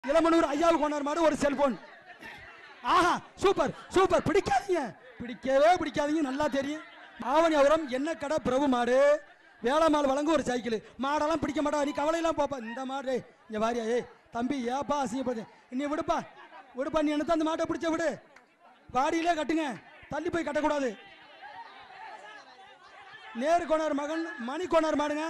இளமனூர் ஐயாவுக்கு கொண்டாரு மாடு ஒரு செல்போன் ஆஹா சூப்பர் சூப்பர் பிடிக்காதீங்க பிடிக்கவே பிடிக்காதீங்க நல்லா தெரியும் ஆவணியாபுரம் என்ன கடை பிரபு மாடு வேளாமால் வழங்க ஒரு சைக்கிள் மாடெல்லாம் பிடிக்க மாட்டா நீ கவலையெல்லாம் போப்பா இந்த மாடு இங்க வாரியா ஏய் தம்பி ஏப்பா அசிங்கப்படுது நீ விடுப்பா விடுப்பா நீ எனக்கு அந்த மாட்டை பிடிச்ச விடு வாடியிலே கட்டுங்க தள்ளி போய் கட்டக்கூடாது நேரு கோனார் மகன் மணி கோனார் மாடுங்க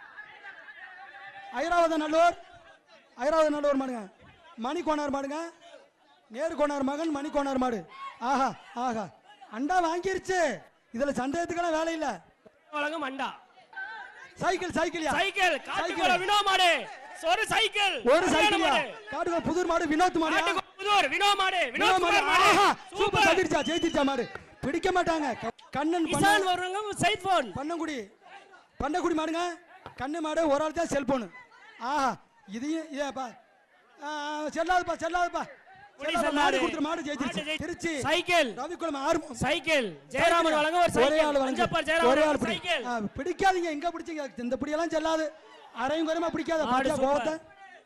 ஐராவத நல்லூர் ஐராவத நல்லூர் மாடுங்க மணி கோனார் மாடுங்க நேரு கோனார் மகன் மணி கோனார் மாடு ஆஹா ஆஹா அண்டா வாங்கிருச்சு இதுல சந்தேகத்துக்கெல்லாம் வேலை இல்ல வழங்கும் அண்டா சைக்கிள் சைக்கிள் சைக்கிள் காட்டுக்குள்ள வினோ மாடு ஒரு சைக்கிள் ஒரு சரியான சைக்கிள் மாடு. காட்டுக்கு புதூர் மாடு வினோத் மாடு காட்டுக்குள்ள புதூர் வினோ மாடு வினோ வினோத் மாடு குமார் மாடு ஆஹா சூப்பர் சூப்பர் சந்திரிச்சா ஜெயிச்சிருச்சா மாடு பிடிக்க மாட்டாங்க க- கண்ணன் பண்ண கிசான் வழங்கும் சைட் போன் பண்ணங்குடி பண்ணக்குடி மாடுங்க கண்ணு மாடு ஒரு ஆள் தான் செல்போனு ஆஹா இதையும் ஏப்பா ஆ, செல்லாதுப்பா செல்லாதுப்பா புடி செல்லாத செல்லாது. மாடு கொடுத்துரு மாடு மாடு ஜெயிச்சிருச்சு ஜெயி- திருச்சி சைக்கிள் ரவிக்குளம் ஆர்வம் சைக்கிள் ஜெயராமன் வழங்க ஒரு ஒரே ஆள் சைக்கிள் வழங்கு. அஞ்சப்பர் ஒரே ஜெயராமன் ஆள் ஒரு பிடி. சைக்கிள் ஆ, பிடிக்காதீங்க எங்க பிடிச்சீங்க இந்த பிடியெல்லாம் செல்லாது அரையும் குறையமா பிடிக்காத மாடு பாட்டியா சூப்பர். கோவத்தை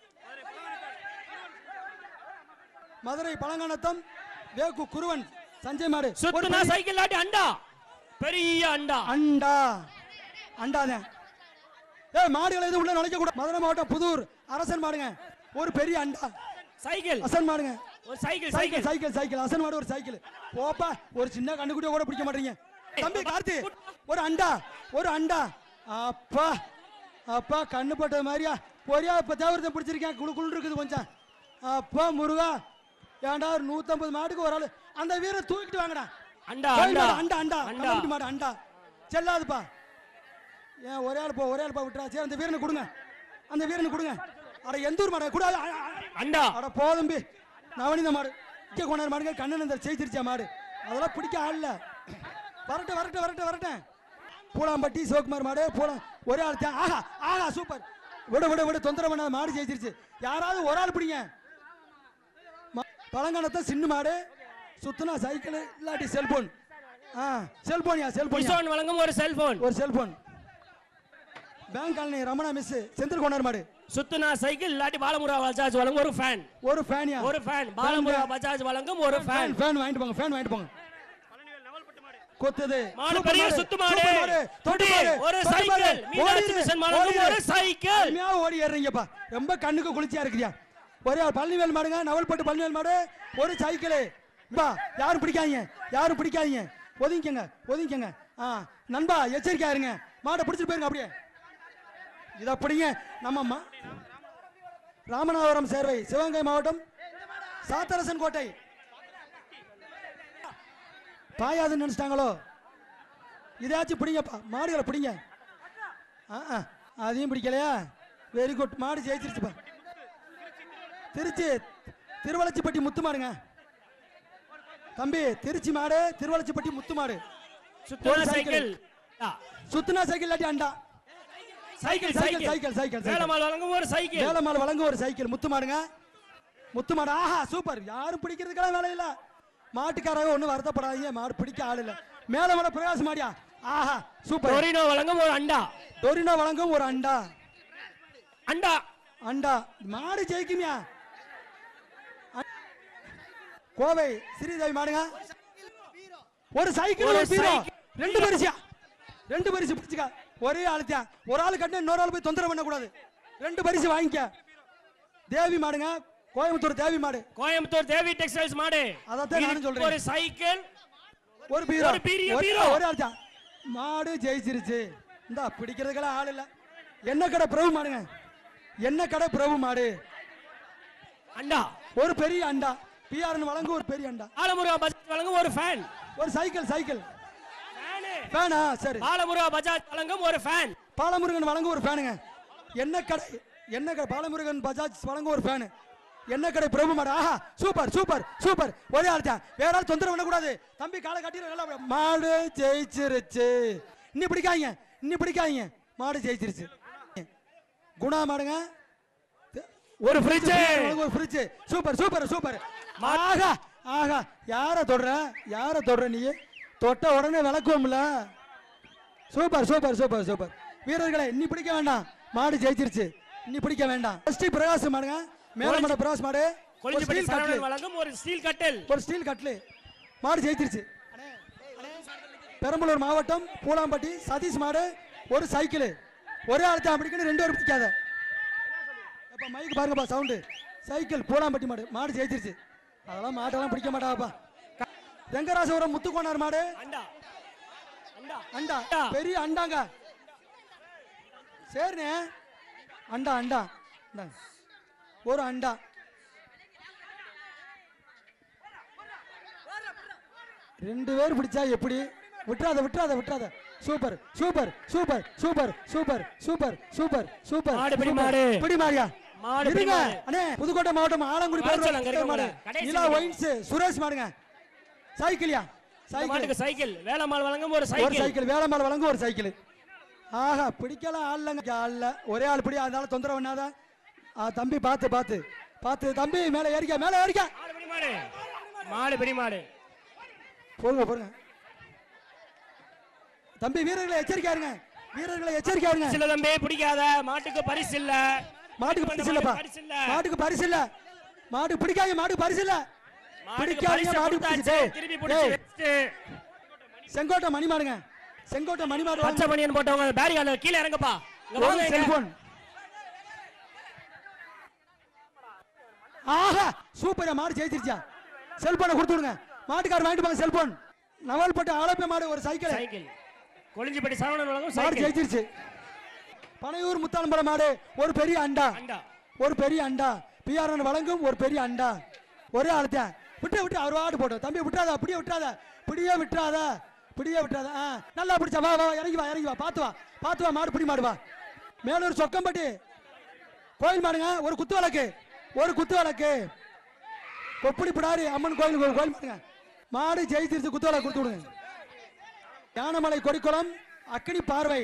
மதுரை பழங்கானத்தம் வேகு குருவன் சஞ்சய் மாடு ஒரு சுத்துனா பெரிய- சைக்கிள் ஆட்டி அண்டா பெரிய அண்டா அண்டா அண்டாதான் ஏய் மாடுகளை எதுவும் உள்ள நுழைக்க கூட மதுரை மாவட்டம் புதூர் அரசன் மாடுங்க ஒரு பெரிய அண்டா சைக்கிள் அசன் மாடுங்க ஒரு cycle cycle cycle cycle cycle அசன் மாடு ஒரு சைக்கிள் போப்பா ஒரு சின்ன கண்ணுக்குட்டிய கூட பிடிக்க மாட்டீங்க தம்பி கார்த்தி ஒரு அண்டா ஒரு அண்டா அப்பா அப்பா கண்ணு பட்டது மாதிரியா ஒரே இப்ப தேவரத்தை பிடிச்சிருக்கேன் குழு குழு இருக்குது கொஞ்சம் அப்பா முருகா ஏன்டா ஒரு நூத்தம்பது மாட்டுக்கு ஒரு ஆளு அந்த வீரர் தூக்கிட்டு வாங்கடா அண்டா கோயில் அண்டா மாடு, அண்டா அண்டா அண்டா கள்ளக்குட்டி மாடு அண்டா செல்லாதுப்பா ஏன் ஒரே ஆள் போ ஒரே ஆள் பா விட்டுறா சரி அந்த வீரனை கொடுங்க அந்த வீரனை கொடுங்க அட எந்த ஊர் மாடு கூட அண்டா அட போதம்பி நவனித மாடு இங்கே கொண்டாரு மாடுங்க கண்ணன் இந்த செய்திருச்சா மாடு அதெல்லாம் பிடிக்க ஆள் இல்ல வரட்டும் வரட்டும் வரட்டும் வரட்டும் பூலாம்பட்டி சிவகுமார் மாடு பூலாம் ஒரே ஆள் தான் ஆஹா ஆஹா சூப்பர் விட விட விட தொந்தரவு பண்ணாத மாடு ஜெயிச்சிருச்சு யாராவது ஒரு ஆள் பிடிங்க ம- பழங்கானத்தை சின்ன மாடு சுத்தினா சைக்கிள் இல்லாட்டி செல்போன் ஆ செல்போன்யா செல்போன் கிஷோன் வழங்கும் ஒரு செல்போன் ஒரு செல்போன் பேங்க் காலனி ரமணா மிஸ் செந்தில் கொண்டார் மாடு சுத்துனா சைக்கிள் இல்லாட்டி பாலமுருகா பஜாஜ் வழங்கும் ஒரு ஃபேன் ஒரு ஃபேனியா ஒரு ஃபேன் பாலமுருகா பஜாஜ் வழங்கும் ஒரு ஃபேன் ஃபேன் ஃபேன் வாங்கிட்டு போங்க ஃபேன் வாங்கிட்டு போங்க கொத்துது மாடு சூப்பர் பெரிய மாடு, சுத்து மாடு சூப்பர் மாடு, தொட்டு தொட்டி, மாடு, ஒரு தொட்டு சைக்கிள் மாடு, மீனாட்சி ஓடிடு, மிஷன் வழங்கும் ஓடிடு. ஒரு சைக்கிள் அருமையா ஓடி ஏறுறீங்கப்பா ரொம்ப கண்ணுக்கு குளிர்ச்சியா இருக்குதியா ஒரே ஆள் பழனிவேல் மாடுங்க நவல்பட்டு பழனிவேல் மாடு ஒரு சைக்கிள் பா யாரும் பிடிக்காதீங்க யாரும் பிடிக்காதீங்க ஒதுங்கிக்கங்க ஒதுங்கிக்கங்க ஆ நண்பா எச்சரிக்கையா இருங்க மாடை பிடிச்சிட்டு போயிருங்க அப்படியே இதை பிடிங்க நம்ம மா- ராமநாதபுரம் சேர்வை சிவகங்கை மாவட்டம் சாத்தரசன் கோட்டை பாயாதுன்னு நினைச்சிட்டாங்களோ இதாச்சும் பிடிங்கப்பா மாடுகளை பிடிங்க ஆ ஆ, அதையும் பிடிக்கலையா வெரி குட் மாடு ஜெயிச்சிருச்சுப்பா திருச்சி திருவளச்சிப்பட்டி முத்து மாடுங்க தம்பி திருச்சி மாடு திருவளச்சிப்பட்டி முத்து மாடு சுத்துனா ஒரு சைக்கிள் ஆ, சுத்துனா சைக்கிள் இல்லாட்டி அண்டா cycle cycle cycle cycle cycle cycle Velammal வழங்கும் ஒரு சைக்கிள் வேலம்மாள் வழங்க ஒரு சைக்கிள் முத்து மாடுங்க முத்து மாடு ஆஹா சூப்பர் யாரும் பிடிக்கிறதுக்கெல்லாம் வேலை இல்ல மாட்டுக்காரங்க ஒன்றும் வருத்தப்படாதீங்க மாடு பிடிக்க ஆள் இல்ல மேல மேல பிரகாஷ் மாடியா ஆஹா சூப்பர் டொரினோ வழங்கும் ஒரு அண்டா டொரினோ வழங்கும் ஒரு அண்டா அண்டா அண்டா மாடு ஜெயிக்குமியா அ- கோவை ஸ்ரீதேவி மாடுங்க ஒரு சைக்கிள் ஒரு ஒரு பீரோ சைக்கிள். ரெண்டு பரிசா ரெண்டு பரிசு பிடிச்சுக்க ஒரே ஆளுத்தியா ஒரு ஆள் கட்டின இன்னொரு ஆள் போய் தொந்தரவு பண்ணக்கூடாது ரெண்டு பரிசு வாங்கிக்க தேவி மாடுங்க கோயம்புத்தூர் தேவி மாடு கோயம்புத்தூர் தேவி டெக்ஸ்டைல்ஸ் மாடு அதைத்தான் நானும் இதுக்கு சொல்றேன். ஒரு சைக்கிள் ஒரு பீரோ ஒரு பெரிய ஒரே- பீரோ. ஒரே ஆளுத்தியா மாடு ஜெயிச்சிருச்சு இந்தா பிடிக்கிறதுக்கெல்லாம் ஆள் இல்ல என்ன கடை பிரபு மாடுங்க என்ன கடை பிரபு மாடு அண்டா ஒரு பெரிய அண்டா பிஆர்னு வழங்கும் ஒரு பெரிய அண்டா பாலமுருகா பஜாஜ் வழங்கும் ஒரு ஃபேன் ஒரு சைக்கிள் சைக்கிள் ஃபேனு ஃபேனா சரி பாலமுருகா பஜாஜ் வழங்கும் ஒரு ஃபேன் பாலமுருகன் வழங்கும் ஒரு ஃபேனுங்க என்ன கடை என்ன கடை பாலமுருகன் பஜாஜ் வழங்கும் ஒரு ஃபேனு என்ன கடை பிரபு மாடு ஆஹா சூப்பர் சூப்பர் சூப்பர் ஒரே ஆள் தான் வேற ஆள் தொந்தரவு பண்ணக்கூடாது தம்பி காலை கட்டி நல்லா மாடு ஜெயிச்சிருச்சு இன்னி பிடிக்காதீங்க இன்னி பிடிக்காதீங்க மாடு ஜெயிச்சிருச்சு குணா மாடுங்க ஒரு ஃப்ரிட்ஜ் வழங்கும் ஒரு ஃப்ரிட்ஜ் சூப்பர் சூப்பர் சூப்பர் ஆஹா ஆஹா யார தொடுற யார தொடுற நீ தொட்ட உடனே விளக்குவோம்ல சூப்பர் சூப்பர் சூப்பர் சூப்பர் வீரர்களே இன்னி பிடிக்க வேண்டாம் மாடு ஜெயிச்சிருச்சு இன்னி பிடிக்க வேண்டாம் எஸ்டி பிரகாசம் மாடுங்க மேலமட பிராஸ் மாடு ஒரு கொளிஞ்சிப்பட்டி ஸ்டீல் கட்லு சரவணன் வழங்கும் ஒரு ஸ்டீல் கட்டில் ஒரு ஸ்டீல் கட்லு மாடு ஜெயிச்சிருச்சு பெரம்பலூர் மாவட்டம் பூலாம்பட்டி சதீஷ் மாடு ஒரு சைக்கிள் ஒரே ஆளுக்கு அப்படிக்கணும் ரெண்டு பேரும் பிடிக்காத அப்ப மைக் பாருங்கப்பா சவுண்டு சைக்கிள் பூலாம்பட்டி மாடு மாடு ஜெயிச்சிருச்சு அதெல்லாம் மாட்டெல்லாம் பிடிக்க மாட்டாப்பா ரெங்கராசபுரம் முத்துக்கோனார் மாடு அண்டா அண்டா அண்டா அண்டா. பெரிய அண்டாங்க சரிண்ணே அண்டா அண்டா இந்தாங்க. ஒரு அண்டா ரெண்டு பேர் பிடிச்சா எப்படி விட்டுறாத விட்டுறாத விட்டுறாத super super super super super super super super மாடு, பிடி சூப்பர். மாடு. பிடி மாடியா மாடு, பிடி இருங்க மாடு. அண்ணே புதுக்கோட்டை மாவட்டம் ஆலங்குடி வர சொல்லுங்க, பேர் இருங்க மாடு உங்களை. கடைசி நிலா நிமிடம். ஒயின்ஸ் சுரேஷ் மாடுங்க சைக்கிள்யா இந்த சைக்கிள் மாட்டுக்கு சைக்கிள் வேலம்மாள் வழங்கும் ஒரு ஒரு சைக்கிள் சைக்கிள் வேலை வழங்கும் ஒரு சைக்கிள் ஆஹா பிடிக்கலாம் ஆள்லங்க ஆள்ல ஒரே ஆள் பிடி அதனால தொந்தரவு பண்ணாத ஆ, தம்பி பார்த்து பார்த்து பார்த்து தம்பி மேலே ஏறிக்க மேலே ஏறிக்க மாடு பிடி மாடு மாடு பிடி மாடு போடுங்க போடுங்க தம்பி வீரர்களை எச்சரிக்கையா இருங்க வீரர்களை எச்சரிக்கையா இருங்க சில தம்பி பிடிக்காத மாட்டுக்கு பரிசு இல்ல மாட்டுக்கு பரிசு இல்லப்பா பரிசு இல்ல மாட்டுக்கு பரிசு இல்ல மாட்டுக்கு பிடிக்காங்க மாட்டுக்கு பரிசு இல்ல மாட்டுக்கு பிடிக்காதீங்க, பரிசு மாடு கொடுத்தாச்சு பிடிச்சு. திருப்பி டேய். பிடிச்சு செங்கோட்டை மணி மாடுங்க செங்கோட்டை மணி மாடு வாங்க. பச்சை பனியன் போட்டவங்க பேரிகால கீழே இறங்கப்பா இங்க ஒரு வாங்க இங்க. செல்போன் ஆஹா சூப்பரா மாடு ஜெயிச்சிருச்சா செல்போனை கொடுத்து விடுங்க மாட்டுக்காரர் வாங்கிட்டு போங்க செல்போன் நவல்பட்டு ஆலப்பை மாடு ஒரு சைக்கிள் சைக்கிள் கொளிஞ்சிப்பட்டி சரவணன் வழங்கும் மாடு சைக்கிள் ஜெயிச்சிருச்சு பனையூர் முத்தாளம்பரம் மாடு ஒரு பெரிய அண்டா அண்டா ஒரு பெரிய அண்டா பிஆர்என் வழங்கும் ஒரு பெரிய அண்டா ஒரே ஆளுத்தான் விட்டு விட்டு அவர் வாடு போட்டோம் தம்பி விட்டுறாத அப்படியே விட்டுறாத பிடியே விட்டுறாத பிடியே விட்டுறாத ஆ நல்லா பிடிச்சா வா வா இறங்கி வா இறங்கி வா பார்த்து வா பார்த்து வா மாடு பிடி மாடு வா மேலூர் சொக்கம்பட்டி கோயில் மாடுங்க ஒரு குத்து விளக்கு ஒரு குத்து விளக்கு கொப்படி பிடாரி அம்மன் கோயில் கோயில் மாடுங்க மாடு ஜெயிச்சிருச்சு குத்து விளக்கு கொடுத்து விடுங்க யானமலை கொடிக்குளம் அக்கினி பார்வை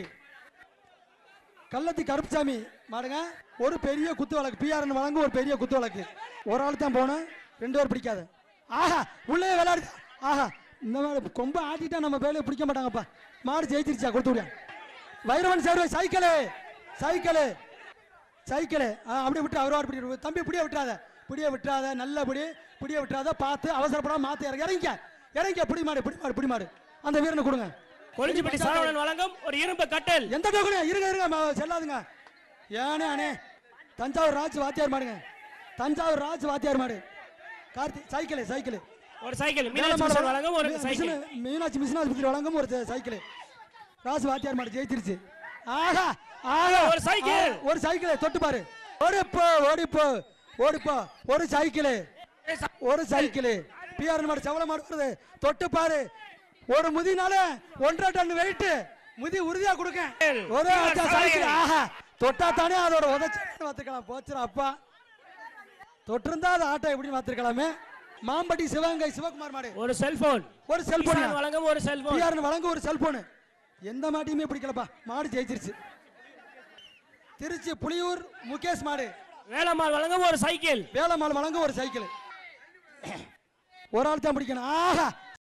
கள்ளத்தி கருப்புசாமி மாடுங்க ஒரு பெரிய குத்து வழக்கு பிஆர்என் வழங்கும் ஒரு பெரிய குத்து வழக்கு ஒரு ஆள் தான் போனேன் ரெண்டு பேர் பிடிக்காத ஆஹா உள்ளே விளையாடு ஆஹா இந்த மாதிரி கொம்ப ஆட்டிட்டா நம்ம வேலையை பிடிக்க மாட்டாங்கப்பா மாடு ஜெயிச்சிருச்சா கொடுத்து விடியா Vairavan Servai cycle cycle cycle ஆ அப்படியே விட்டு அவர் பிடி தம்பி பிடிய விட்டுறாத பிடிய விட்டுறாத நல்ல பிடி பிடிய விட்டுறாத பார்த்து அவசரப்படாம மாத்து இறங்க இறங்கிக்க இறங்கிக்க பிடி மாடு பிடி மாடு பிடி மாடு அந்த வீரனை கொடுங்க கொளிஞ்சிப்பட்டி சரவணன் வழங்கும் ஒரு இரும்பு கட்டில் எந்த டோக்கனு இருங்க இருங்க ம- செல்லாதுங்க ஏனே அண்ணே தஞ்சாவூர் ராஜ் வாத்தியார் மாடுங்க தஞ்சாவூர் ராஜ் வாத்தியார் மாடு கார்த்தி சைக்கிள் சைக்கிள் ஒரு சைக்கிள் மீனாட்சி மிஷன் வழங்கும் ஒரு சைக்கிள் மீனாட்சி மிஷன் ஆஸ்பத்திரி வழங்கும் ஒரு சைக்கிள் ராஜ் வாத்தியார் மாடு ஜெயிச்சிருச்சு ஆஹா ஆஹா ஒரு சைக்கிள். ஆ, ஒரு சைக்கிள் தொட்டு பாரு ஓடிப்போ ஓடிப்போ ஓடிப்போ ஒரு சைக்கிள் ஒரு சைக்கிள் பிஆர் மாடு செவல மாடு வருது தொட்டு பாரு ஒரு முதினால ஒன்றரை டன் வெயிட் முதி உறுதியா கொடுக்க ஒரு ஆச்சா சைக்கிள் ஆஹா தொட்டா தானே அதோட உதச்சு பார்த்துக்கலாம் போச்சுடா அப்பா தொட்டிருந்தா அது ஆட்டோ எப்படி பார்த்துருக்கலாமே மாம்பட்டி சிவகங்கை சிவகுமார் மாடு ஒரு செல்போன் ஒரு செல்போன் கிசான் வழங்கும் ஒரு செல்போன் பிஆர் வழங்க ஒரு செல்போனு எந்த மாட்டையுமே பிடிக்கலப்பா மாடு ஜெயிச்சிருச்சு திருச்சி புலியூர் முகேஷ் மாடு வேலம்மாள் வழங்கும் ஒரு சைக்கிள் வேலம்மாள் வழங்க ஒரு சைக்கிள் ஒரு ஆள் தான் பிடிக்கணும் ஆஹா